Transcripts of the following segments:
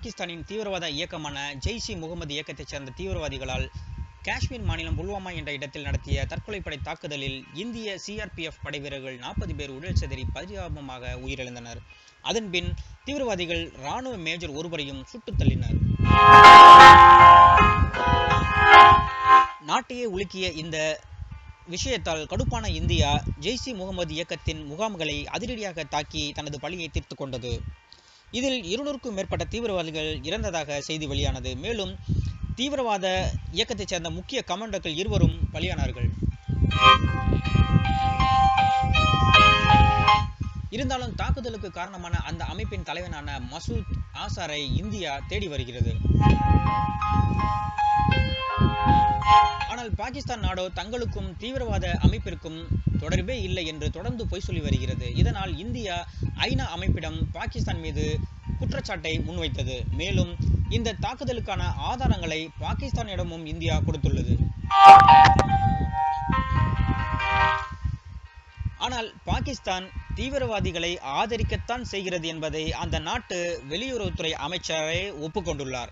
பாகிஸ்தானின் தீவிரவாத இயக்கமான ஜெய்ஷ் இ முகமது இயக்கத்தைச் சேர்ந்த தீவிரவாதிகளால் காஷ்மீர் மாநிலம் புல்வாமா என்ற இடத்தில் நடத்திய தற்கொலைப்படை தாக்குதலில் இந்திய சிஆர்பிஎஃப் படை வீரர்கள் நாற்பது பேர் உடல் சிதறி பரிதாபமாக உயிரிழந்தனர் அதன்பின் தீவிரவாதிகள் இராணுவ மேஜர் ஒருவரையும் சுட்டுத் தள்ளினர் நாட்டையே உலுக்கிய இந்த விஷயத்தால் கடுப்பான இந்தியா ஜெய்ஷ் இ முகமது இயக்கத்தின் முகாம்களை அதிரடியாக தாக்கி தனது பழியை தீர்த்து கொண்டது இதில் இருநூறுக்கும் மேற்பட்ட தீவிரவாதிகள் இறந்ததாக செய்தி வெளியானது மேலும் தீவிரவாத இயக்கத்தைச் சேர்ந்த முக்கிய கமாண்டர்கள் இருவரும் பலியானார்கள் இருந்தாலும் தாக்குதலுக்கு காரணமான அந்த அமைப்பின் தலைவனான மசூத் ஆசாரை இந்தியா தேடி வருகிறது ஆனால் பாகிஸ்தான் நாடோ தங்களுக்கும் தீவிரவாத அமைப்பிற்கும் தொடர்பே இல்லை என்று தொடர்ந்து பொய் சொல்லி வருகிறது இதனால் இந்தியா ஐநா அமைப்பிடம் பாகிஸ்தான் மீது குற்றச்சாட்டை முன்வைத்தது மேலும் இந்த தாக்குதலுக்கான ஆதாரங்களை பாகிஸ்தானிடமும் இந்தியா கொடுத்துள்ளது ஆனால் பாகிஸ்தான் தீவிரவாதிகளை ஆதரிக்கத்தான் செய்கிறது என்பதை அந்த நாட்டு வெளியுறவுத்துறை அமைச்சரே ஒப்புக்கொண்டுள்ளார்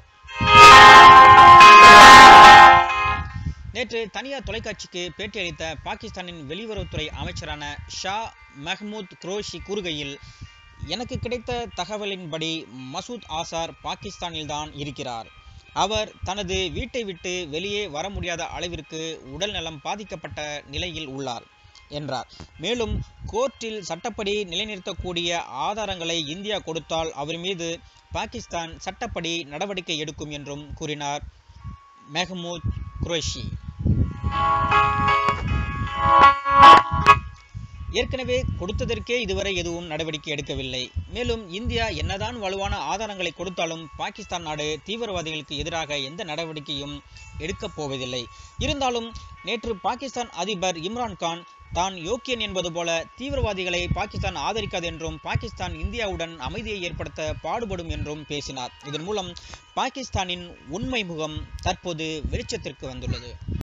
நேற்று தனியார் தொலைக்காட்சிக்கு பேட்டியளித்த பாகிஸ்தானின் வெளியுறவுத்துறை அமைச்சரான ஷா மெஹ்மூத் குரோஷி கூறுகையில் எனக்கு கிடைத்த தகவலின்படி மசூத் ஆசார் பாகிஸ்தானில்தான் இருக்கிறார் அவர் தனது வீட்டை விட்டு வெளியே வர முடியாத அளவிற்கு உடல்நலம் பாதிக்கப்பட்ட நிலையில் உள்ளார் என்றார் மேலும் கோர்ட்டில் சட்டப்படி நிலைநிறுத்தக்கூடிய ஆதாரங்களை இந்தியா கொடுத்தால் அவர் மீது பாகிஸ்தான் சட்டப்படி நடவடிக்கை எடுக்கும் என்றும் கூறினார் மெஹமூத் குரேஷி ஏற்கனவே கொடுத்ததற்கே இதுவரை எதுவும் நடவடிக்கை எடுக்கவில்லை மேலும் இந்தியா என்னதான் வலுவான ஆதாரங்களை கொடுத்தாலும் பாகிஸ்தான் நாடு தீவிரவாதிகளுக்கு எதிராக எந்த நடவடிக்கையும் எடுக்கப் போவதில்லை இருந்தாலும் நேற்று பாகிஸ்தான் அதிபர் இம்ரான்கான் தான் யோக்கியன் என்பது போல தீவிரவாதிகளை பாகிஸ்தான் ஆதரிக்காது என்றும் பாகிஸ்தான் இந்தியாவுடன் அமைதியை ஏற்படுத்த பாடுபடும் என்றும் பேசினார் இதன் மூலம் பாகிஸ்தானின் உண்மை முகம் தற்போது வெளிச்சத்திற்கு வந்துள்ளது